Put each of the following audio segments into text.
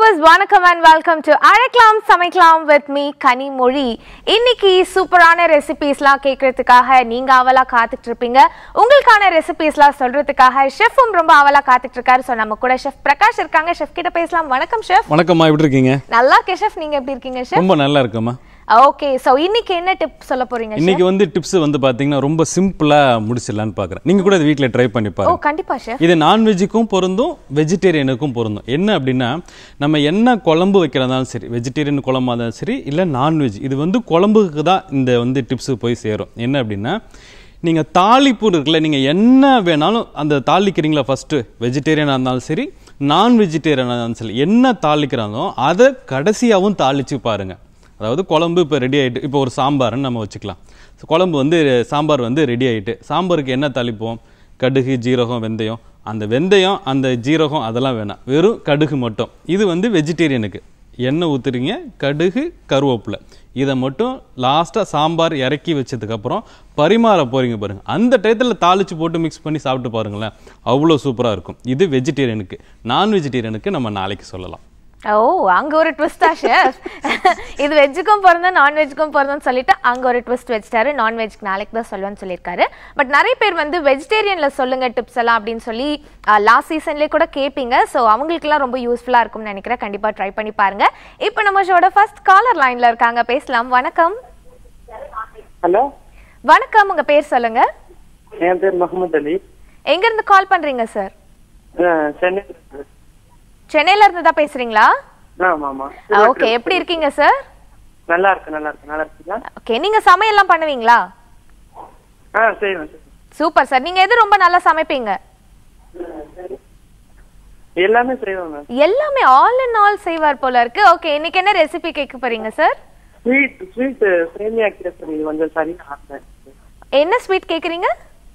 Viewers வணக்கம் and welcome to அழைக்கலாம் சமைக்கலாம் வித் மீ கனிமொழி இன்னைக்கு சூப்பரான ரெசிபீஸ்லாம் கேட்கறதுக்காக நீங்க அவலா காத்துட்டு இருப்பீங்க உங்களுக்கான ரெசிபீஸ்லாம் சொல்றதுக்காக ஷெஃபும் ரொம்ப அவலா காத்துட்டு இருக்காரு ஸோ நம்ம கூட ஷெஃப் பிரகாஷ் இருக்காங்க ஷெஃப் கிட்ட பேசலாம் வணக்கம் ஷெஃப் வணக்கம்மா எப்படி இருக்கீங்க நல்லா இருக்கேன் ஷெஃப் நீங்க எப்படி இருக்கீங்க ஷெஃப் ரொம்ப நல்லா இருக்கும்மா ஓகே ஸோ இன்னைக்கு என்ன டிப் சொல்ல போறீங்க chef? இன்னைக்கு வந்து டிப்ஸ் வந்து பாத்தீங்கன்னா ரொம்ப சிம்பிளா முடிச்சிடலான்னு பாக்குறேன் நீங்க கூட இது வீட்ல ட்ரை பண்ணி ஓ பாருங்க கண்டிப்பா ஷெஃப் இது நான்வெஜ்ஜுக்கும் பொருந்தும் வெஜிடேரியனுக்கும் பொருந்தும் என்ன அப்படின்னா நம்ம என்ன குழம்பு வைக்கிறதாலும் சரி வெஜிடேரியன் குழம்பா இருந்தாலும் சரி இல்லை நான்வெஜ் இது வந்து குழம்புக்கு தான் இந்த வந்து டிப்ஸ் போய் சேரும் என்ன அப்படின்னா நீங்கள் தாளிப்பு இருக்குல்ல நீங்கள் என்ன வேணாலும் அந்த தாளிக்கிறீங்களா ஃபஸ்ட்டு வெஜிடேரியனாக இருந்தாலும் சரி நான் வெஜிடேரியனாக இருந்தாலும் சரி என்ன தாளிக்கிறாங்களோ அதை கடைசியாகவும் தாளித்து பாருங்கள் அதாவது குழம்பு இப்போ ரெடி ஆயிட்டு இப்போ ஒரு சாம்பார்னு நம்ம வச்சுக்கலாம் So, குழம்பு வந்து சாம்பார் வந்து ரெடி ஆயிட்டு சாம்பாருக்கு என்ன தாளிப்போம் கடுகு ஜீரகம் வெந்தயம் அந்த வெந்தயம் அந்த ஜீரகம் அதெல்லாம் வேணாம் வெறும் கடுகு மட்டும் இது வந்து வெஜிடேரியனுக்கு எண்ணெய் ஊற்றுறீங்க கடுகு கருவேப்பிலை இதை மட்டும் லாஸ்ட்டாக சாம்பார் இறக்கி வச்சதுக்கப்புறம் பரிமாற போறீங்க பாருங்க அந்த டயத்தில் தாளிச்சு போட்டு மிக்ஸ் பண்ணி சாப்பிட்டு பாருங்களேன் அவ்வளோ சூப்பராக இருக்கும் இது வெஜிடேரியனுக்கு நான் வெஜிடேரியனுக்கு நம்ம நாளைக்கு சொல்லலாம் ஓ அங்க ஒரு ட்விஸ்டா ஷெஃப் இது வெஜ்ஜுக்கும் பிறந்தோம் நான்வெஜ்ஜுக்கும் பிறந்தோம்னு சொல்லிட்டு அங்க ஒரு ட்விஸ்ட் வச்சிட்டாரு நான்வெஜ்க்கு நாளைக்கு தான் சொல்லுவேன்னு சொல்லியிருக்காரு பட் நிறைய பேர் வந்து வெஜிடேரியன்ல சொல்லுங்க டிப்ஸ் எல்லாம் அப்படின்னு சொல்லி லாஸ்ட் சீசன்லேயே கூட கேட்பீங்க ஸோ அவங்களுக்குலாம் ரொம்ப யூஸ்ஃபுல்லா இருக்கும்னு நினைக்கிறேன் கண்டிப்பா ட்ரை பண்ணி பாருங்க இப்போ நம்ம ஷோட ஃபர்ஸ்ட் காலர் லைன்ல இருக்காங்க பேசலாம் வணக்கம் ஹலோ வணக்கம் உங்க பேர் சொல்லுங்க என் பேர் முகமது அலி எங்க இருந்து கால் பண்றீங்க சார் அஹ் சென்னை சென்னையில இருந்து தான் பேசுறீங்களா ஆமா ஆமா ஓகே எப்படி இருக்கீங்க சார் நல்லா இருக்கு நல்லா இருக்கு நல்லா இருக்குங்களா ஓகே நீங்க சமையல்லாம் பண்ணுவீங்களா ஆ செய்வேன் செய்வேன். சூப்பர் சார் நீங்க எது ரொம்ப நல்லா சமைப்பீங்க எல்லாமே செய்வேன் மேம் எல்லாமே ஆல் இன் ஆல் செய்வார் போல இருக்கு ஓகே இன்னைக்கு என்ன ரெசிபி கேட்க போறீங்க சார் ஸ்வீட் ஸ்வீட் சேமியா கேசரி கொஞ்சம் சரியா ஆசை என்ன ஸ்வீட் கேக்குறீங்க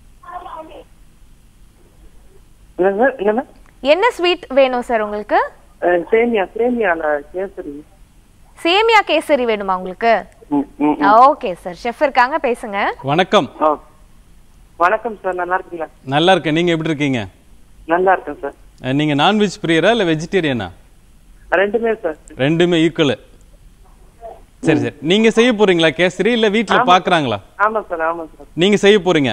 என்னங்க என்னங்க என்ன ஸ்வீட் வேணும் சார் உங்களுக்கு அஹ் சேமியா சேமியால கேசரி சேமியா கேசரி வேணுமா உங்களுக்கு ம், ம், ம். ஓகே சார் ஷெஃப் இருக்காங்க பேசுங்க வணக்கம் ஓ. வணக்கம் சார் நல்லா இருக்கீங்களா நல்லா இருக்கேன் நீங்கள் எப்படி இருக்கீங்க நல்லா இருக்கேன் சார் அஹ் நீங்க நான்வெஜ் பிரியரா இல்லை வெஜிடேரியனா ரெண்டுமே சார் ரெண்டுமே ஈக்குவல் சரி சரி நீங்க செய்ய போறீங்களா கேசரி இல்ல வீட்ல பாக்குறாங்களா ஆமா சார் ஆமா சார் நீங்க செய்ய போறீங்க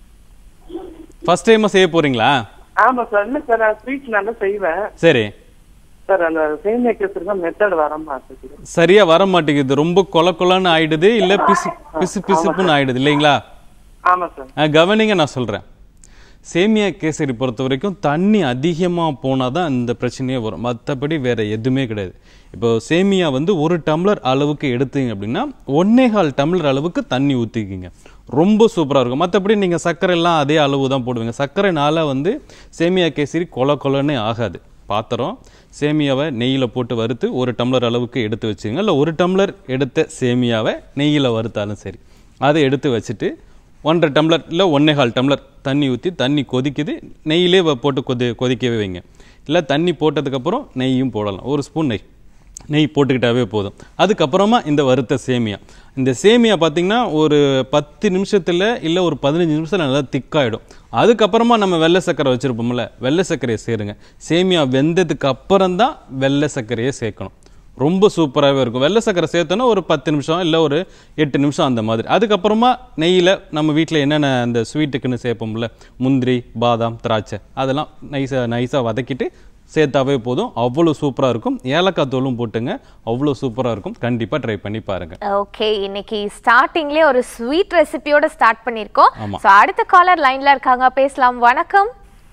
ஃபர்ஸ்ட் டைமா செய்ய போறீங்களா ஆமா சார் இல்ல சார் நான் ஸ்வீட் நல்லா செய்வேன் சரி சார் அந்த சேமியா கேசரி தான் மெத்தட் வர மாட்டேங்குது சரியா வர மாட்டேங்குது ரொம்ப கொல கொலன்னு ஆயிடுது இல்ல பிசு பிசு பிசுப்புன்னு ஆயிடுது இல்லைங்களா ஆமா சார் அஹ் கவனிங்க நான் சொல்றேன் சேமியா கேசரி பொறுத்த வரைக்கும் தண்ணி அதிகமாக போனால் தான் இந்த பிரச்சனையே வரும் மற்றபடி வேற எதுவுமே கிடையாது இப்போ சேமியா வந்து ஒரு டம்ளர் அளவுக்கு எடுத்தீங்க அப்படின்னா ஒன்னே கால் டம்ளர் அளவுக்கு தண்ணி ஊற்றிக்கிங்க ரொம்ப சூப்பராக இருக்கும் மற்றபடி நீங்கள் சர்க்கரை எல்லாம் அதே அளவு தான் போடுவீங்க சர்க்கரைனால வந்து சேமியா கேசரி கொல கொலன்னே ஆகாது பாத்திரம் சேமியாவை நெய்யில் போட்டு வறுத்து ஒரு டம்ளர் அளவுக்கு எடுத்து வச்சுங்க இல்லை ஒரு டம்ளர் எடுத்த சேமியாவை நெய்யில் வறுத்தாலும் சரி அதை எடுத்து வச்சுட்டு ஒன்றரை டம்ளர் இல்லை ஒன்றே கால் டம்ளர் தண்ணி ஊற்றி தண்ணி கொதிக்குது நெய்யிலே வ- போட்டு கொதி கொதிக்கவே வைங்க இல்லை தண்ணி போட்டதுக்கப்புறம் நெய்யும் போடலாம் ஒரு ஸ்பூன் நெய் நெய் போட்டுக்கிட்டாவே போதும் அதுக்கப்புறமா இந்த வறுத்த சேமியா இந்த சேமியா பார்த்தீங்கன்னா ஒரு பத்து நிமிஷத்தில் இல்லை ஒரு பதினஞ்சு நிமிஷத்தில் நல்லா திக்காயிடும் அதுக்கப்புறமா நம்ம வெள்ளை சர்க்கரை வச்சுருப்போம்ல வெள்ளை சர்க்கரையை சேருங்க சேமியா வெந்ததுக்கு அப்புறம் தான் வெள்ளை சர்க்கரையை சேர்க்கணும் ரொம்ப சூப்பராகவே இருக்கும் வெள்ளை சக்கரை சேர்த்தோன்னா ஒரு பத்து நிமிஷம் இல்லை ஒரு எட்டு நிமிஷம் அந்த மாதிரி அதுக்கப்புறமா நெய்யில் நம்ம வீட்டில் என்னென்ன அந்த ஸ்வீட்டுக்குன்னு சேர்ப்போம்ல முந்திரி பாதாம் திராட்சை அதெல்லாம் நைஸாக நைஸாக வதக்கிட்டு சேர்த்தாவே போதும் அவ்வளோ சூப்பராக இருக்கும் ஏலக்காய் தூளும் போட்டுங்க அவ்வளோ சூப்பராக இருக்கும் கண்டிப்பாக ட்ரை பண்ணி பாருங்கள் ஓகே இன்னைக்கு ஸ்டார்டிங்லயே ஒரு ஸ்வீட் ரெசிபியோட ஸ்டார்ட் பண்ணிருக்கோம் ஆமா. சோ அடுத்த காலர் லைன்ல இருக்காங்க பேசலாம் வணக்கம்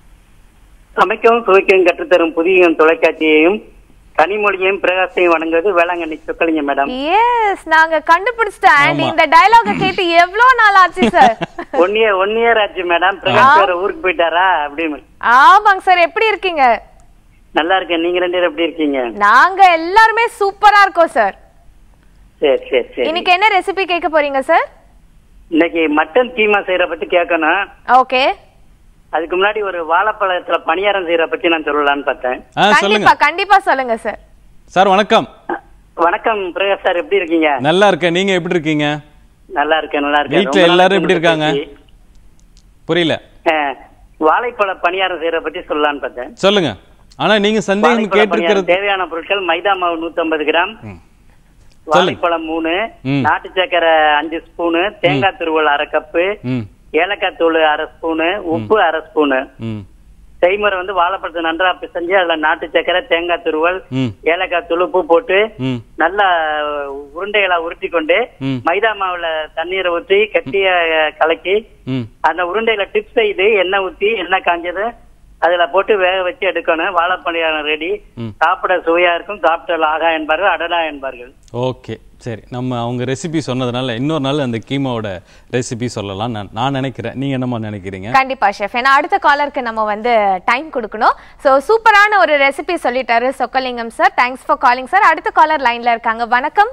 சமைக்கவும் சுவைக்கவும் கற்றுத்தரும் புதிய தொலைக்காட்சியையும் கனிமொழியையும் பிரகாசையும் வணங்குவது வேளாங்கண்ணி சொக்கலிங்க மேடம் எஸ் நாங்க கண்டுபிடிச்சிட்டோம் அண்ட் இந்த டயலாக கேட்டு எவ்வளவு நாள் ஆச்சு sir one year one year ஆச்சு மேடம் பிரகாஷ் வேற ஊருக்கு போயிட்டாரா அப்படின்னு ஆமாங்க சார் எப்படி இருக்கீங்க நல்லா இருக்கேன் நீங்க ரெண்டு பேரும் எப்படி இருக்கீங்க நாங்க எல்லாருமே சூப்பரா இருக்கோம் சார் சரி சரி சரி இன்னைக்கு என்ன ரெசிபி கேட்க போறீங்க சார் இன்னைக்கு மட்டன் கீமா செய்யற பத்தி கேட்கணும் ஓகே அதுக்கு முன்னாடி ஒரு வாழைப்பழத்துல பணியாரம் செய்யற பத்தி நான் சொல்லலாம்னு பார்த்தேன் ஆ சொல்லுங்க கண்டிப்பா கண்டிப்பா சொல்லுங்க சார் சார் வணக்கம் வணக்கம் பிரகாஷ் சார் எப்படி இருக்கீங்க நல்லா இருக்கேன் நீங்கள் எப்படி இருக்கீங்க நல்லா இருக்கேன் நல்லா இருக்கேன் வீட்ல ரொம்ப நாள் எல்லாரும் எப்படி இருக்காங்க? பேசி. புரியல அஹ், வாழைப்பழ பணியாரம் செய்யற பத்தி சொல்லலாம்னு பார்த்தேன் சொல்லுங்க ஆனா நீங்க சந்தேகம் வாழைப்பழம் கேட்டிருக்கிறது பணியாரம் தேவையான பொருட்கள் மைதா மாவு 150 கிராம் வாழைப்பழம் மூணு ம். நாட்டு சக்கரை அஞ்சு ஸ்பூனு தேங்காய் துருவல் அரை கப்பு ம் ஏலக்காய் தூள் அரை ஸ்பூனு உப்பு அரை ஸ்பூனு ம் செய்முறை வந்து வாழைப்பழத்தை நன்றா பிசைஞ்சு அதுல நாட்டு சக்கரை தேங்காய் துருவல் ம் ஏலக்காய் தூள் உப்பு போட்டு ம் நல்லா உருண்டைகளா உருட்டி கொண்டு ம். மைதா மாவுல தண்ணீரை ஊற்றி கட்டிய கலக்கி ம் அந்த உருண்டையில டிப் செய்து எண்ணெய் ஊத்தி எண்ணெய் காஞ்சது அதுல போட்டு வேக வச்சு எடுக்கணும் வாழைப்பணியாரம் ரெடி ம். சாப்பிட சுவையா இருக்கும் சாப்பிட்டல் ஆகா என்பார்கள் அடலா என்பார்கள் ஓகே சரி நம்ம அவங்க ரெசிபி சொன்னதுனால இன்னொரு நாள் அந்த கீமாவோட ரெசிபி சொல்லலாம் நான் நான் நினைக்கிறேன் நீங்க என்னமா நினைக்கிறீங்க கண்டிப்பா ஷெஃப் ஏன்னா அடுத்த காலருக்கு நம்ம வந்து டைம் கொடுக்கணும் சோ சூப்பரான ஒரு ரெசிபி சொல்லிட்டாரு Chockalingam sir thanks for calling sir அடுத்த காலர் லைன்ல இருக்காங்க வணக்கம்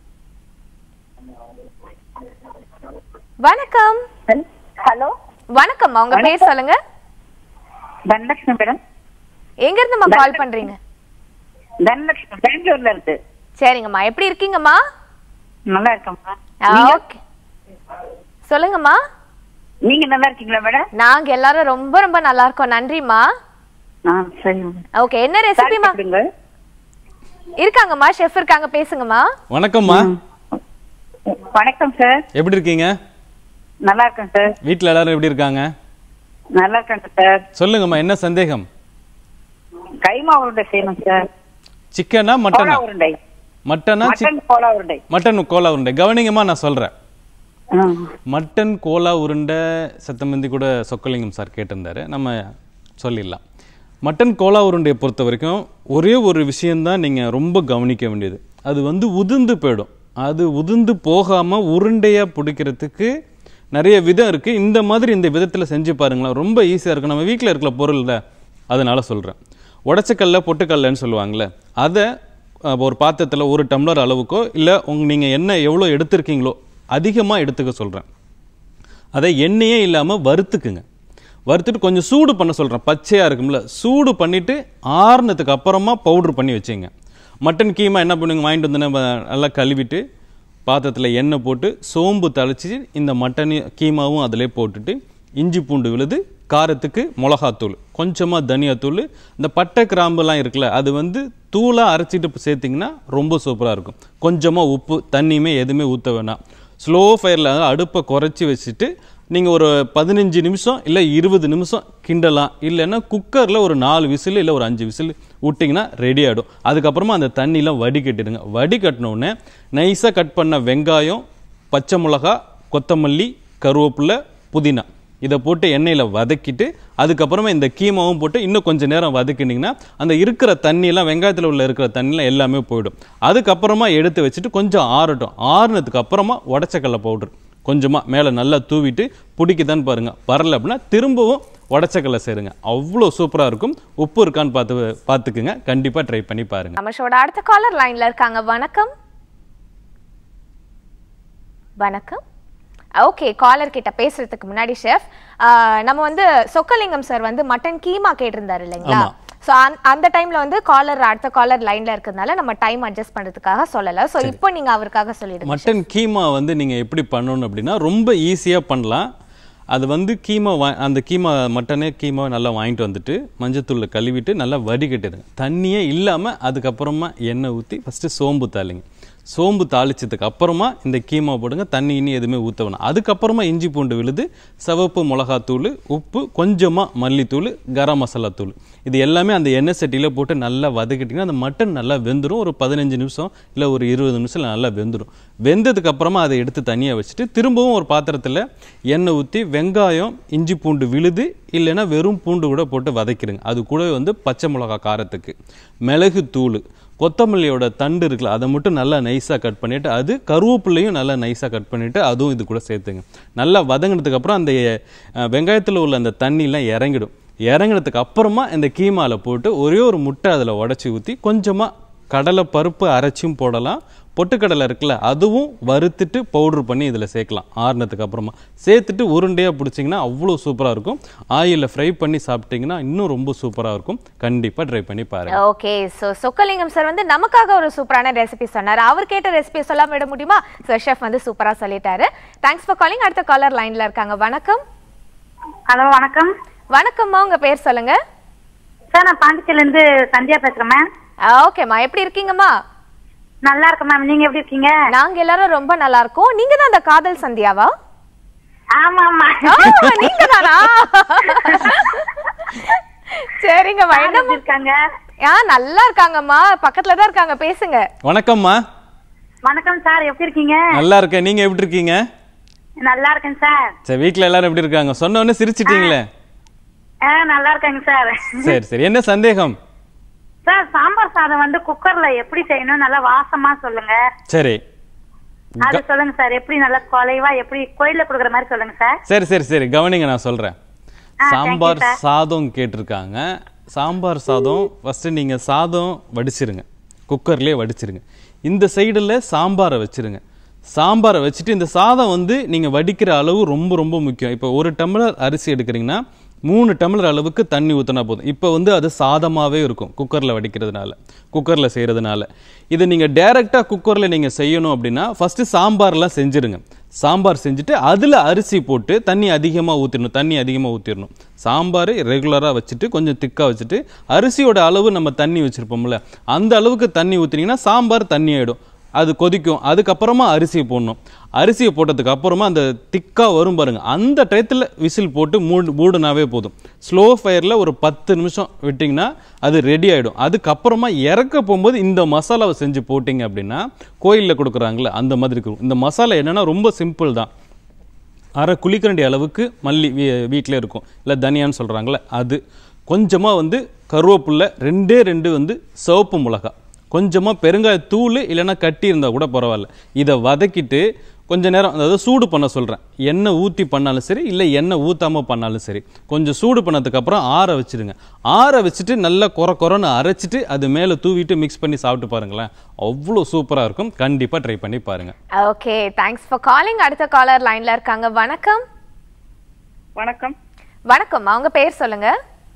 வணக்கம் ஹலோ வணக்கம் உங்க பேர் சொல்லுங்க தனலட்சுமி மேடம் எங்க இருந்துமா கால் பண்றீங்க தனலட்சுமி பெங்களூர்ல இருக்கு சரிங்கம்மா எப்படி இருக்கீங்கம்மா நல்லா இருக்கம்மா ஓகே சொல்லுங்கம்மா நீங்க நல்லா இருக்கீங்களா மேடம் நாங்க எல்லாரும் ரொம்ப ரொம்ப நல்லா இருக்கோம் நன்றிம்மா ஆ சரி ஓகே என்ன ரெசிபிமா சாப்பிடுங்க இருக்காங்கம்மா ஷெஃப் இருக்காங்க பேசுங்கம்மா வணக்கம்மா வணக்கம் சார் எப்படி இருக்கீங்க நல்லா இருக்கேன் சார் வீட்ல எல்லாரும் எப்படி இருக்காங்க நல்லா இருக்காங்க சார் சொல்லுங்கம்மா என்ன சந்தேகம் கைமா உருண்டை செய்யணும் சார் சிக்கனா கோலா மட்டனா உருண்டை மட்டனா சிக் மட்டன் கோலா உருண்டை மட்டன் கோலா உருண்டை கவனிங்கம்மா நான் சொல்றேன் ஆ. மட்டன் கோலா உருண்டை சத்தமந்தி கூட சொக்கலிங்கம் சார் கேட்டிருந்தாரு நம்ம சொல்லிடலாம் மட்டன் கோலா உருண்டையை பொறுத்த வரைக்கும் ஒரே ஒரு விஷயம்தான் நீங்கள் ரொம்ப கவனிக்க வேண்டியது அது வந்து உதிர்ந்து போயிடும் அது உதிர்ந்து போகாமல் உருண்டையாக பிடிக்கிறதுக்கு நிறைய விதம் இருக்குது இந்த மாதிரி இந்த விதத்தில் செஞ்சு பாருங்களேன் ரொம்ப ஈஸியாக இருக்கும் நம்ம வீட்டில் இருக்கிற பொருள்ல அதனால சொல்கிறேன் உடச்சக்கல்ல பொட்டுக்கல்லன்னு சொல்லுவாங்கள்ல அதை அஹ், ஒரு பாத்திரத்தில் ஒரு டம்ளர் அளவுக்கோ இல்லை உங்க நீங்கள் என்ன எவ்வளோ எடுத்திருக்கீங்களோ அதிகமாக எடுத்துக்க சொல்கிறேன் அதை எண்ணெயே இல்லாமல் வறுத்துக்குங்க வறுத்துட்டு கொஞ்சம் சூடு பண்ண சொல்கிறேன் பச்சையாக இருக்கும்ல சூடு பண்ணிவிட்டு ஆறுனதுக்கு அப்புறமா பவுடர் பண்ணி வச்சுங்க மட்டன் கீமா என்ன பண்ணுங்க வாங்கிட்டு வந்து நம்ம நல்லா கழுவிட்டு பாத்திரத்தில் எண்ணெய் போட்டு சோம்பு தளிச்சு இந்த மட்டன் கீமாவும் அதிலே போட்டுட்டு இஞ்சி பூண்டு விழுது காரத்துக்கு மிளகாத்தூள் கொஞ்சமாக தனியாத்தூள் இந்த பட்டை கிராம்புலாம் இருக்குல்ல அது வந்து தூளாக அரைச்சிட்டு சேர்த்திங்கன்னா ரொம்ப சூப்பராக இருக்கும் கொஞ்சமாக உப்பு தண்ணியுமே எதுவுமே ஊற்ற வேணாம் ஸ்லோ ஃபயரில் அடுப்பை குறைச்சி வச்சுட்டு நீங்கள் ஒரு பதினஞ்சு நிமிஷம் இல்லை இருபது நிமிஷம் கிண்டலாம் இல்லைன்னா குக்கரில் ஒரு நாலு விசில் இல்லை ஒரு அஞ்சு விசில் விட்டிங்கன்னா ரெடி ஆகிடும் அதுக்கப்புறமா அந்த தண்ணிலாம் வடிகட்டிடுங்க வடிகட்டின உடனே நைஸாக கட் பண்ண வெங்காயம் பச்சை மிளகா கொத்தமல்லி கருவேப்பிலை புதினா இதை போட்டு எண்ணெயில் வதக்கிட்டு அதுக்கப்புறமா இந்த கீமாவும் போட்டு இன்னும் கொஞ்சம் நேரம் வதக்கினீங்கன்னா அந்த இருக்கிற தண்ணியெல்லாம் வெங்காயத்தில் உள்ள இருக்கிற தண்ணியெலாம் எல்லாமே போயிடும் அதுக்கப்புறமா எடுத்து வச்சுட்டு கொஞ்சம் ஆறட்டும் ஆறுனதுக்கு அப்புறமா உடச்சக்கடலை பவுடர் கொஞ்சமாக மேலே நல்லா தூவிட்டு பிடிக்குதான்னு பாருங்கள் வரல அப்படின்னா திரும்பவும் உடச்சக்கடலை சேருங்க அவ்வளோ சூப்பராக இருக்கும் உப்பு இருக்கான்னு பார்த்து பார்த்துக்குங்க கண்டிப்பாக ட்ரை பண்ணி பாருங்கள் நம்ம ஷோட அடுத்த காலர் லைன்ல இருக்காங்க வணக்கம் வணக்கம் ஓகே காலர் கிட்ட பேசுறதுக்கு முன்னாடி ஷெஃப் நம்ம வந்து சொக்கலிங்கம் சார் வந்து மட்டன் கீமா கேட்டிருந்தாரு இல்லைங்களா ஆமா. ஸோ அந்த டைம்ல வந்து காலர் அடுத்த காலர் லைன்ல இருக்கிறதுனால நம்ம டைம் அட்ஜஸ்ட் பண்றதுக்காக சொல்லல ஸோ இப்போ நீங்க அவருக்காக சொல்லிடுங்க மட்டன் கீமா வந்து நீங்கள் எப்படி பண்ணணும் அப்படின்னா ரொம்ப ஈஸியாக பண்ணலாம் அது வந்து கீமா வா அந்த கீமா மட்டனே கீமாவை நல்லா வாங்கிட்டு வந்துட்டு மஞ்சத்தூளில் கழுவிட்டு நல்லா வடிகட்டிடுங்க தண்ணியே இல்லாமல் அதுக்கப்புறமா எண்ணெய் ஊற்றி ஃபஸ்ட்டு சோம்பு தாளிங்க சோம்பு தாளிச்சதுக்கு அப்புறமா இந்த கீமா போடுங்க தண்ணி இனி எதுவுமே ஊற்ற வேணாம் அதுக்கப்புறமா இஞ்சி பூண்டு விழுது சிவப்பு மிளகாத்தூள் உப்பு கொஞ்சமாக மல்லித்தூள் கரம் மசாலா தூள் இது எல்லாமே அந்த எண்ணெய் சட்டியில் போட்டு நல்லா வதக்கிட்டிங்கன்னா அந்த மட்டன் நல்லா வெந்துடும் ஒரு பதினஞ்சு நிமிஷம் இல்லை ஒரு இருபது நிமிஷம் நல்லா வெந்துடும் வெந்ததுக்கு அப்புறமா அதை எடுத்து தனியாக வச்சுட்டு திரும்பவும் ஒரு பாத்திரத்தில் எண்ணெய் ஊற்றி வெங்காயம் இஞ்சி பூண்டு விழுது இல்லைன்னா வெறும் பூண்டு கூட போட்டு வதக்கிடுங்க அது கூடவே வந்து பச்சை மிளகா காரத்துக்கு மிளகு தூள் கொத்தமல்லியோட தண்டு இருக்குல்ல அதை மட்டும் நல்லா நைஸாக கட் பண்ணிவிட்டு அது கருவேப்பிலையும் நல்லா நைஸாக கட் பண்ணிவிட்டு அதுவும் இது கூட சேர்த்துங்க நல்லா வதங்கினதுக்கு அப்புறம் அந்த வெங்காயத்தில் உள்ள அந்த தண்ணிலாம் இறங்கிடும் இறங்கினதுக்கு அப்புறமா இந்த கீமால போட்டு ஒரே ஒரு முட்டை அதில் உடச்சி ஊற்றி கொஞ்சமாக கடலை பருப்பு அரைச்சும் போடலாம் பொட்டுக்கடலை இருக்குல்ல அதுவும் வறுத்துட்டு பவுடர் பண்ணி இதில் சேர்க்கலாம் ஆறுனதுக்கு அப்புறமா சேர்த்துட்டு உருண்டையாக பிடிச்சிங்கன்னா அவ்வளோ சூப்பராக இருக்கும் ஆயிலில் ஃப்ரை பண்ணி சாப்பிட்டீங்கன்னா இன்னும் ரொம்ப சூப்பராக இருக்கும் கண்டிப்பாக ட்ரை பண்ணி பாருங்க ஓகே சோ சொக்கலிங்கம் சார் வந்து நமக்காக ஒரு சூப்பரான ரெசிபி சொன்னாரு அவர் கேட்ட ரெசிபி சொல்லாம விட முடியுமா சோ ஷெஃப் வந்து சூப்பரா சொல்லிட்டாரு தேங்க்ஸ் ஃபார் காலிங் அடுத்த காலர் லைன்ல இருக்காங்க வணக்கம் ஹலோ வணக்கம் வணக்கம்மா உங்க பேர் சொல்லுங்க சார் நான் பாண்டிச்சேரில இருந்து சந்தியா பேசுறேன் மேம் ஓகேம்மா எப்படி இருக்கீங்கம்மா நல்லா இருக்கேன் மேம் நீங்க எப்படி இருக்கீங்க நாங்க எல்லாரும் ரொம்ப நல்லா இருக்கோம் நீங்க தான் அந்த காதல் சந்தியாவா ஆமா ஆமா ஆ, நீங்க தானா சரிங்கம்மா யார் என்ன எப்படி இருக்காங்க ஆ நல்லா இருக்காங்கம்மா பக்கத்துல தான் இருக்காங்க பேசுங்க வணக்கம்மா வணக்கம் சார் எப்படி இருக்கீங்க நல்லா இருக்கேன் நீங்க எப்படி இருக்கீங்க நல்லா இருக்கேன் சார் சரி வீட்ல எல்லாரும் எப்படி இருக்காங்க சொன்ன உடனே சிரிச்சிட்டீங்களே ஆ நல்லா இருக்காங்க சார் சரி சரி என்ன சந்தேகம் சார் சாம்பார் சாதம் வந்து குக்கர்ல எப்படி செய்யணும் நல்லா வாசமா சொல்லுங்க சரி அது சொல்லுங்க சார் எப்படி நல்லா குலைவா எப்படி கோயில்ல குடுக்குற மாதிரி சொல்லுங்க சார் சரி சரி சரி கவனிங்க நான் சொல்றேன் ஆ, thank you, சாம்பார் sir. சாதம் கேட்டிருக்காங்க சாம்பார் சாதம் ஃபர்ஸ்ட் நீங்க சாதம் வடிச்சிருங்க குக்கர்லயே வடிச்சிருங்க இந்த சைடுல சாம்பாரை வச்சிருங்க சாம்பாரை வச்சுட்டு இந்த சாதம் வந்து நீங்க வடிக்கிற அளவு ரொம்ப ரொம்ப முக்கியம் இப்போ ஒரு டம்ளர் அரிசி எடுக்கிறீங்கன்னா மூணு டம்ளர் அளவுக்கு தண்ணி ஊற்றினா போதும் இப்போ வந்து அது சாதமாகவே இருக்கும் குக்கரில் வடிக்கிறதுனால குக்கரில் செய்கிறதுனால இதை நீங்கள் டைரெக்டாக குக்கரில் நீங்கள் செய்யணும் அப்படின்னா ஃபஸ்ட்டு சாம்பார்லாம் செஞ்சுருங்க சாம்பார் செஞ்சுட்டு அதில் அரிசி போட்டு தண்ணி அதிகமாக ஊற்றிடணும் தண்ணி அதிகமாக ஊற்றிடணும் சாம்பார் ரெகுலராக வச்சுட்டு கொஞ்சம் திக்காக வச்சுட்டு அரிசியோட அளவு நம்ம தண்ணி வச்சுருப்போம்ல அந்த அளவுக்கு தண்ணி ஊற்றினீங்கன்னா சாம்பார் தண்ணி ஆகிடும் அது கொதிக்கும் அதுக்கப்புறமா அரிசியை போடணும் அரிசியை போட்டதுக்கு அப்புறமா அந்த திக்காக வரும் பாருங்க அந்த டயத்தில் விசில் போட்டு மூடு மூடுனாவே போதும் ஸ்லோ ஃபயரில் ஒரு பத்து நிமிஷம் விட்டிங்கன்னா அது ரெடி ஆகிடும் அதுக்கப்புறமா இறக்க போகும்போது இந்த மசாலாவை செஞ்சு போட்டிங்க அப்படின்னா கோயிலில் கொடுக்குறாங்களே அந்த மாதிரி இருக்கும் இந்த மசாலா என்னன்னா ரொம்ப சிம்பிள் தான் அரை குழிக்கரண்டி அளவுக்கு மல்லி வீட்டில் இருக்கும் இல்லை தனியான்னு சொல்கிறாங்களே அது கொஞ்சமாக வந்து கருவேப்பில்லை ரெண்டே ரெண்டு வந்து சிவப்பு மிளகா கொஞ்சமாக பெருங்காய தூள் இல்லைன்னா கட்டி இருந்தால் கூட பரவாயில்ல இதை வதக்கிட்டு கொஞ்ச நேரம் அதாவது சூடு பண்ண சொல்கிறேன் எண்ணெய் ஊற்றி பண்ணாலும் சரி இல்லை எண்ணெய் ஊற்றாமல் பண்ணாலும் சரி கொஞ்சம் சூடு பண்ணதுக்கப்புறம் ஆற வச்சிடுங்க ஆற வச்சுட்டு நல்லா குறை குறைன்னு அரைச்சிட்டு அது மேலே தூவிட்டு மிக்ஸ் பண்ணி சாப்பிட்டு பாருங்களேன் அவ்வளோ சூப்பராக இருக்கும் கண்டிப்பாக ட்ரை பண்ணி பாருங்கள் ஓகே தேங்க்ஸ் ஃபார் காலிங் அடுத்த காலர் லைன்ல இருக்காங்க வணக்கம் வணக்கம் வணக்கம் அவங்க பேர் சொல்லுங்க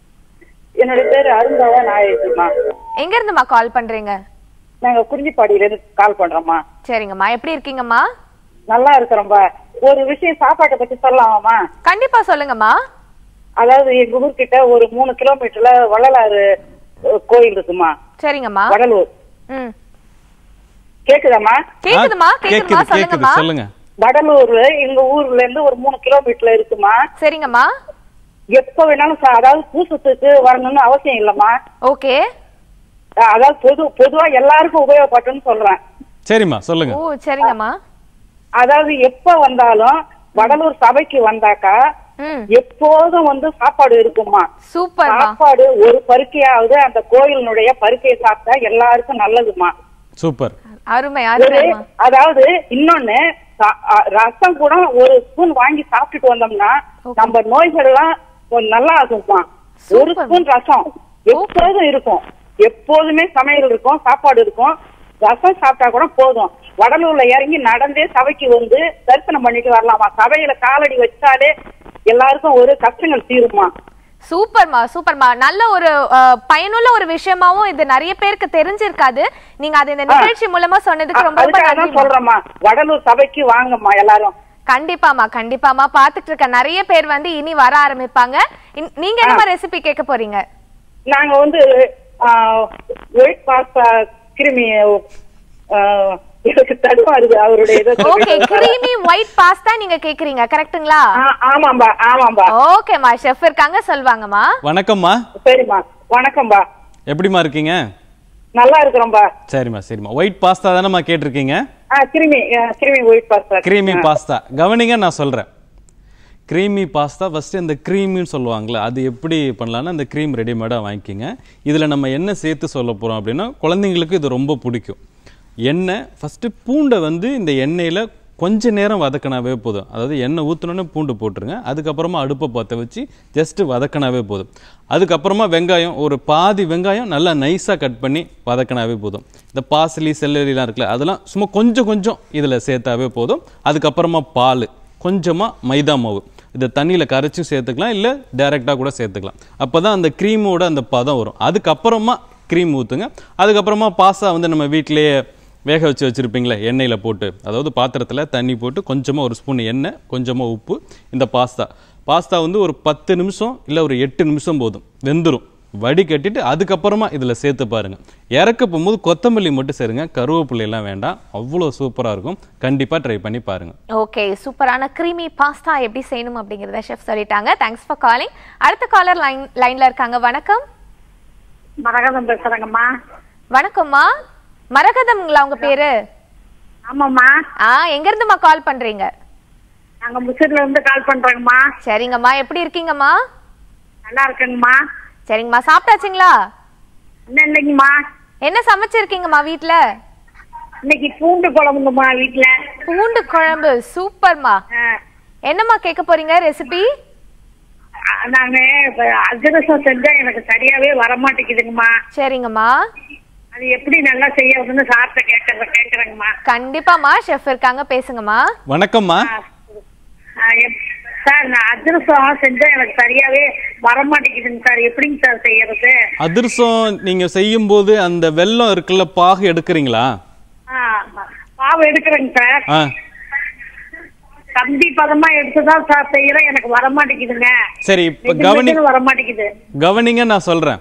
என்னோட பேரு அருந்தாவா நாயகம்மா எங்க இருந்துமா கால் பண்றீங்க நாங்க குறிஞ்சிப்பாடியில இருந்து கால் பண்றோம்மா சரிங்கம்மா எப்படி இருக்கீங்கம்மா நல்லா இருக்கிறோம்பா ஒரு விஷயம் சாப்பாட்டை பத்தி சொல்லலாமாம்மா கண்டிப்பா சொல்லுங்கம்மா அதாவது எங்க ஊர்கிட்ட ஒரு மூணு கிலோமீட்டர்ல வள்ளலாறு அஹ், கோயில் இருக்குமா சரிங்கம்மா வடலூர் ம் கேக்குதாம்மா கேக்குதுமா ஆ, கேக்குதுமா கேக்குது சொல்லுங்கம்மா கேக்குது சொல்லுங்க வடலூர்ல எங்க ஊர்ல இருந்து ஒரு மூணு கிலோமீட்டர்ல இருக்குமா சரிங்கம்மா எப்ப வேணாலும் சா- அதாவது பூசத்துக்கு வரணும்னு அவசியம் இல்லம்மா ஓகே அஹ், அதாவது பொது பொதுவா எல்லாருக்கும் உபயோகப்பட்டுன்னு சொல்றேன் சரிம்மா சொல்லுங்க ஓ சரிங்கம்மா அதாவது எப்ப வந்தாலும் வடலூர் சபைக்கு வந்தாக்கா ம் எப்போதும் வந்து சாப்பாடு இருக்குமா சூப்பர்மா சாப்பாடு ஒரு பருக்கையாவது அந்த கோயிலினுடைய பருக்கையை சாப்பிட்டா எல்லாருக்கும் நல்லதுமா சூப்பர் அருமை ஒரு அருமைமா அதாவது இன்னொன்னு சா- அ, ரசம் கூட ஒரு ஸ்பூன் வாங்கி சாப்பிட்டுட்டு வந்தோம்னா நம்ம நோய்கள் எல்லாம் கொஞ்சம் நல்லா ஆகுமா ஒரு Super. ஸ்பூன் ரசம் எப்போதும் இருக்கும் எப்போதுமே சமையல் இருக்கும் சாப்பாடு இருக்கும் ரசம் சாப்பிட்டா கூட போதும் வடலூர்ல இறங்கி நடந்தே சபைக்கு வந்து தரிசனம் பண்ணிட்டு வரலாமா சபையில காலடி வச்சாலே எல்லாருக்கும் ஒரு கஷ்டங்கள் தீருமா சூப்பர்மா சூப்பர்மா நல்ல ஒரு அஹ், பயனுள்ள ஒரு விஷயமாவும் இது நிறைய பேருக்கு தெரிஞ்சிருக்காது நீங்க அது இந்த நிகழ்ச்சி மூலமா சொன்னதுக்கு ரொம்ப ரொம்ப அதுக்காக தான் நன்றி சொல்றேம்மா வடலூர் சபைக்கு வாங்கம்மா எல்லாரும் கண்டிப்பாமா கண்டிப்பாமா பாத்துட்டு இருக்க நிறைய பேர் வந்து இனி வர ஆரம்பிப்பாங்க இன்- நீங்க என்ன மாதிரி ரெசிபி கேட்க போறீங்க நாங்க வந்து ஒயிட் பாஸ்தா கிருமி ஆஹ், எனக்கு தடுமாறுது அவருடைய இதை ஓகே சொல்லிட்டு வர. கிரீமி ஒயிட் பாஸ்தா நீங்க கேக்குறீங்க கரெக்ட்டுங்களா ஆ, ஆமாம்பா ஆமாம்பா ஓகேமா ஷெஃப் இருக்காங்க சொல்வாங்கம்மா வணக்கம்மா சரிம்மா வணக்கம்பா எப்படிம்மா இருக்கீங்க நல்லா இருக்கிறோம்பா சரிம்மா சரிம்மா ஒயிட் பாஸ்தா தானேம்மா கேட்டிருக்கீங்க ஆ கிருமி ஆ, கிருமி ஒயிட் பாஸ்தா க்ரீமி பாஸ்தா கவனிங்க நான் சொல்கிறேன் க்ரீமி பாஸ்தா ஃபஸ்ட்டு இந்த க்ரீமின்னு சொல்லுவாங்கள்ல அது எப்படி பண்ணலான்னா அந்த க்ரீம் ரெடிமேடாக வாங்கிக்கிங்க இதில் நம்ம என்ன சேர்த்து சொல்ல போகிறோம் அப்படின்னா குழந்தைங்களுக்கு இது ரொம்ப பிடிக்கும் எண்ணெய் ஃபஸ்ட்டு பூண்டை வந்து இந்த எண்ணெயில் கொஞ்ச நேரம் வதக்கினாவே போதும் அதாவது எண்ணெய் ஊற்றினோன்னே பூண்டு போட்டுருங்க அதுக்கப்புறமா அடுப்பை பற்ற வச்சு ஜஸ்ட்டு வதக்கினாவே போதும் அதுக்கப்புறமா வெங்காயம் ஒரு பாதி வெங்காயம் நல்லா நைஸாக கட் பண்ணி வதக்கினாவே போதும் இந்த பாசிலி செல்லரிலாம் இருக்குல்ல அதெல்லாம் சும்மா கொஞ்சம் கொஞ்சம் இதில் சேர்த்தாவே போதும் அதுக்கப்புறமா பால் கொஞ்சமாக மைதா மாவு இதை தண்ணியில் கரைச்சும் சேர்த்துக்கலாம் இல்லை டைரெக்டாக கூட சேர்த்துக்கலாம் அப்போ தான் அந்த க்ரீமோட அந்த பதம் வரும் அதுக்கப்புறமா க்ரீம் ஊற்றுங்க அதுக்கப்புறமா பாஸ்தா வந்து நம்ம வீட்டிலேயே வேக வச்சு வச்சுருப்பீங்களே எண்ணெயில் போட்டு அதாவது பாத்திரத்தில் தண்ணி போட்டு கொஞ்சமாக ஒரு ஸ்பூன் எண்ணெய் கொஞ்சமாக உப்பு இந்த பாஸ்தா பாஸ்தா வந்து ஒரு பத்து நிமிஷம் இல்லை ஒரு எட்டு நிமிஷம் போதும் வெந்துடும் வடிகட்டிட்டு அதுக்கப்புறமா இதுல சேர்த்து பாருங்க இறக்க போகும்போது கொத்தமல்லி மட்டும் சேருங்க கருவேப்பிலை எல்லாம் வேண்டாம் அவ்வளோ சூப்பரா இருக்கும் கண்டிப்பா ட்ரை பண்ணி பாருங்க ஓகே சூப்பரான க்ரீமி பாஸ்தா எப்படி செய்யணும் அப்படிங்கறத ஷெஃப் சொல்லிட்டாங்க தேங்க்ஸ் ஃபார் காலிங் அடுத்த காலர் லைன் லைன்ல இருக்காங்க வணக்கம் மரகதம் பேசுறேங்கம்மா வணக்கம்மா மரகதம்ங்களா உங்க பேரு ஆமாம்மா ஆ எங்க இருந்துமா கால் பண்றீங்க நாங்க முசிறில இருந்து கால் பண்றோங்கம்மா சரிங்கம்மா எப்படி இருக்கீங்கம்மா நல்லா இருக்குங்கம்மா சரிங்கம்மா சாப்பிட்டாச்சுங்களா இன்னும் இல்லைங்கம்மா என்ன சமைச்சிருக்கீங்கம்மா வீட்ல இன்னைக்கு பூண்டு குழம்புங்கம்மா வீட்டுல பூண்டு குழம்பு சூப்பர்மா என்னம்மா கேட்க போறீங்க ரெசிபி நாங்க இப்ப அதிரசம் செஞ்சா எனக்கு சரியாவே வர மாட்டேங்குதுங்கம்மா சரிங்கம்மா அது எப்படி நல்லா செய்யறதுன்னு சார்ட்ட கேட்கறத கேட்கறேங்கம்மா கண்டிப்பாம்மா ஷெஃப் இருக்காங்க பேசுங்கம்மா வணக்கம்மா ஆ, எப்- சார் நான் அதிரசம் செஞ்சா எனக்கு சரியாவே வர மாட்டேங்குதுங்க சார் எப்படிங்க சார் செய்யறது அதிரசம் நீங்க செய்யும்போது அந்த வெல்லம் இருக்குல்ல பாகு எடுக்கிறீங்களா ஆ, மாவு எடுக்கிறேங்க சார் ஆ கம்பி பதமா எடுத்துதான் சார் செய்யறேன் எனக்கு வர மாட்டேங்குதுங்க சரி இப்ப மெது கவனி மெதுன்னு வர மாட்டேங்குது கவனிங்க நான் சொல்றேன்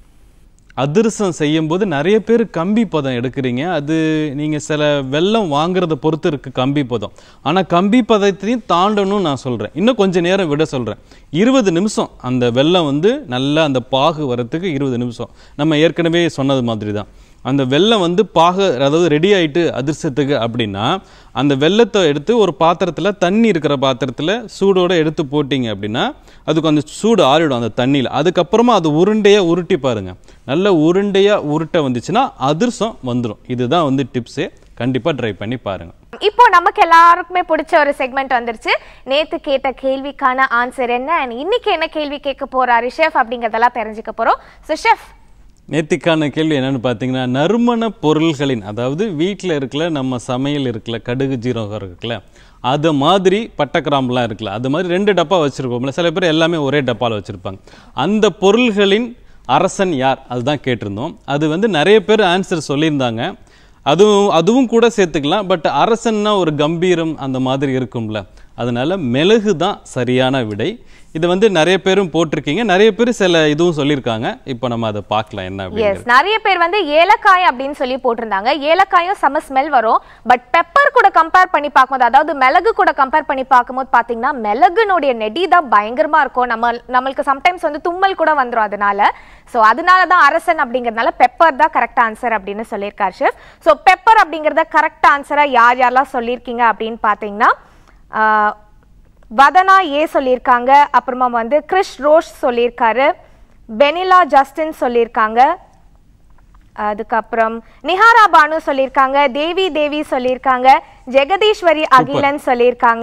அதிரசம் செய்யும்போது நிறைய பேர் கம்பி பதம் எடுக்கிறீங்க அது நீங்க சில வெல்லம் வாங்குறத பொறுத்து இருக்கு கம்பி பதம் ஆனா கம்பி பதத்தையும் தாண்டணும்னு நான் சொல்றேன் இன்னும் கொஞ்ச நேரம் விட சொல்றேன் இருபது நிமிஷம் அந்த வெல்லம் வந்து நல்லா அந்த பாகு வரத்துக்கு இருபது நிமிஷம் நம்ம ஏற்கனவே சொன்னது மாதிரி தான் அந்த வெல்லம் வந்து பாக அதாவது ரெடி ஆயிட்டு அதிர்ஷ்டத்துக்கு அப்படின்னா அந்த வெல்லத்தை எடுத்து ஒரு பாத்திரத்தில் தண்ணி இருக்கிற பாத்திரத்தில் சூடோட எடுத்து போட்டீங்க அப்படின்னா அதுக்கு அந்த சூடு ஆறிடும் அந்த தண்ணியில் அதுக்கப்புறமா அது உருண்டையாக உருட்டி பாருங்க நல்ல உருண்டையாக உருட்ட வந்துச்சுன்னா அதிர்ஷ்டம் வந்துடும் இதுதான் வந்து டிப்ஸே கண்டிப்பாக ட்ரை பண்ணி பாருங்க இப்போ நமக்கு எல்லாருக்குமே பிடிச்ச ஒரு செக்மெண்ட் வந்துருச்சு நேத்து கேட்ட கேள்விக்கான ஆன்சர் என்ன and இன்னைக்கு என்ன கேள்வி கேட்க போறாரு ஷெஃப் அப்படிங்கறதெல்லாம் தெரிஞ்சுக்க போறோம் ஸோ ஷெஃப் நேத்திக்கான கேள்வி என்னன்னு பார்த்தீங்கன்னா நறுமண பொருள்களின் அதாவது வீட்டில் இருக்கல நம்ம சமையல் இருக்கல கடுகு ஜீரகம் இருக்குல்ல அது மாதிரி பட்டைக்கிராம்புலாம் இருக்குல்ல அது மாதிரி ரெண்டு டப்பா வச்சுருக்கோம்ல சில பேர் எல்லாமே ஒரே டப்பாவில் வச்சுருப்பாங்க அந்த பொருள்களின் அரசன் யார் அதுதான் கேட்டிருந்தோம் அது வந்து நிறைய பேர் ஆன்சர் சொல்லியிருந்தாங்க அதுவும் அதுவும் கூட சேர்த்துக்கலாம் பட் அரசன்னா ஒரு கம்பீரம் அந்த மாதிரி இருக்கும்ல அதனால மிளகு தான் சரியான விடை இது வந்து நிறைய பேரும் போட்டிருக்கீங்க நிறைய பேர் சில இதுவும் சொல்லியிருக்காங்க இப்போ நம்ம அதை பார்க்கலாம் என்ன எஸ் அப்படின்னு நிறைய பேர் வந்து ஏலக்காய் அப்படின்னு சொல்லி போட்டிருந்தாங்க ஏலக்காயும் செம ஸ்மெல் வரும் பட் பெப்பர் கூட கம்பேர் பண்ணி பார்க்கும்போது அதாவது மிளகு கூட கம்பேர் பண்ணி பார்க்கும்போது பாத்தீங்கன்னா மிளகுனுடைய நெடி தான் பயங்கரமா இருக்கும் நம்ம நம்மளுக்கு சம்டைம்ஸ் வந்து தும்மல் கூட வந்துரும் அதனால ஸோ அதனால தான் அரசன் அப்படிங்கறதுனால பெப்பர் தான் கரெக்ட் ஆன்சர் அப்படின்னு சொல்லியிருக்காரு ஷெஃப் ஸோ பெப்பர் அப்படிங்கறத கரெக்ட் ஆன்சரா யார் யாரெல்லாம் சொல்லியிருக்கீங்க அப்படின்னு பார்த்தீங்கன்னா ஆஹ், வதனா ஏ சொல்லியிருக்காங்க அப்புறமா வந்து கிறிஷ் ரோஷ் சொல்லியிருக்காரு பெனிலா ஜஸ்டின் சொல்லியிருக்காங்க அதுக்கப்புறம் நிஹாரா பானு சொல்லியிருக்காங்க தேவி தேவி சொல்லியிருக்காங்க ஜெகதீஸ்வரி அகிலன் சொல்லியிருக்காங்க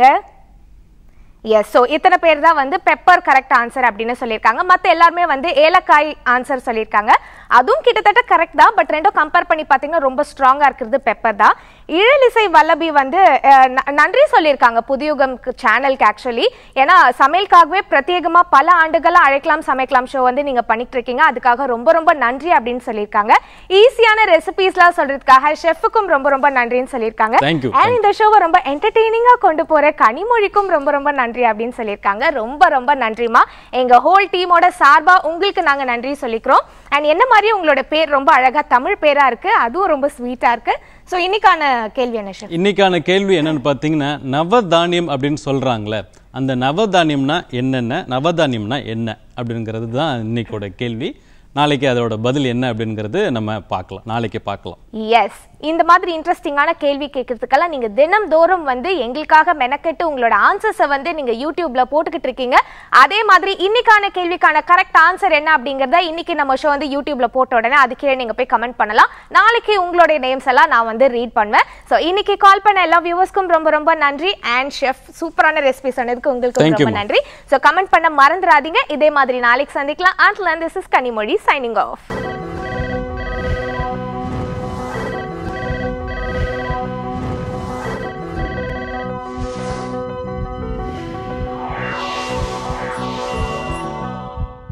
எஸ் ஸோ இத்தனை பேர் தான் வந்து பெப்பர் கரெக்ட் ஆன்சர் அப்படின்னு சொல்லியிருக்காங்க மற்ற எல்லாருமே வந்து ஏலக்காய் ஆன்சர் சொல்லியிருக்காங்க அதுவும் கிட்டத்தட்ட கரெக்ட் தான் பட் ரெண்டும் கம்பேர் பண்ணி பார்த்தீங்கன்னா ரொம்ப ஸ்ட்ராங்காக இருக்கிறது பெப்பர் தான் இழலிசை வல்லபி வந்து அஹ், ந- நன்றி சொல்லியிருக்காங்க புதியுகம் சேனலுக்கு ஆக்சுவலி ஏன்னா சமையலுக்காகவே பிரத்யேகமாக பல ஆண்டுகளாக அழைக்கலாம் சமைக்கலாம் ஷோ வந்து நீங்கள் பண்ணிட்டு இருக்கீங்க அதுக்காக ரொம்ப ரொம்ப நன்றி அப்படின்னு சொல்லியிருக்காங்க ஈஸியான ரெசிபீஸ்லாம் சொல்றதுக்காக ஷெஃபுக்கும் ரொம்ப ரொம்ப நன்றின்னு சொல்லியிருக்காங்க Thank you. And இந்த ஷோவை ரொம்ப என்டர்டெய்னிங்கா கொண்டு போற கனிமொழிக்கும் ரொம்ப ரொம்ப நன்றி அப்படின்னு சொல்லியிருக்காங்க ரொம்ப ரொம்ப நன்றிமா எங்க ஹோல் டீமோட சார்பா உங்களுக்கு நாங்க நன்றி சொல்லிக்கிறோம் அண்ட் என்ன மாதிரி உங்களோட பேர் ரொம்ப அழகா தமிழ் பேரா இருக்கு அதுவும் ரொம்ப ஸ்வீட்டா இருக்கு ஸோ இன்னைக்கான கேள்வி என்ன ஷெஃப் இன்னைக்கான கேள்வி என்னன்னு பார்த்தீங்கன்னா நவதானியம் அப்படின்னு சொல்றாங்களே அந்த நவதானியம்னா என்னென்ன நவதானியம்னா என்ன அப்படிங்கிறது தான் இன்னைக்கோட கேள்வி நாளைக்கு அதோட பதில் என்ன அப்படிங்கிறது நம்ம பார்க்கலாம் நாளைக்கு பார்க்கலாம் எஸ் இந்த மாதிரி இன்ட்ரெஸ்டிங்கான கேள்வி கேட்கறதுக்கெல்லாம் நீங்க தினம்தோறும் வந்து எங்களுக்காக மெனக்கெட்டு உங்களோட ஆன்சர்ஸை வந்து நீங்க யூடியூப்ல போட்டுக்கிட்டு இருக்கீங்க அதே மாதிரி இன்னைக்கான கேள்விக்கான கரெக்ட் ஆன்சர் என்ன அப்படிங்கறத இன்னைக்கு நம்ம ஷோ வந்து யூடியூப்ல போட்ட உடனே அது கீழே நீங்க போய் கமெண்ட் பண்ணலாம் நாளைக்கு உங்களுடைய நேம்ஸ் எல்லாம் நான் வந்து ரீட் பண்ணுவேன் ஸோ இன்னைக்கு கால் பண்ண எல்லா வியூவர்ஸ்க்கும் ரொம்ப ரொம்ப நன்றி அண்ட் ஷெஃப் சூப்பரான ரெசிபி சொன்னதுக்கு உங்களுக்கு Thank you, ரொம்ப ma'am. நன்றி ஸோ கமெண்ட் பண்ண மறந்துடாதீங்க இதே மாதிரி நாளைக்கு சந்திக்கலாம் ஆண்ட்ல this is Kanimozhi signing of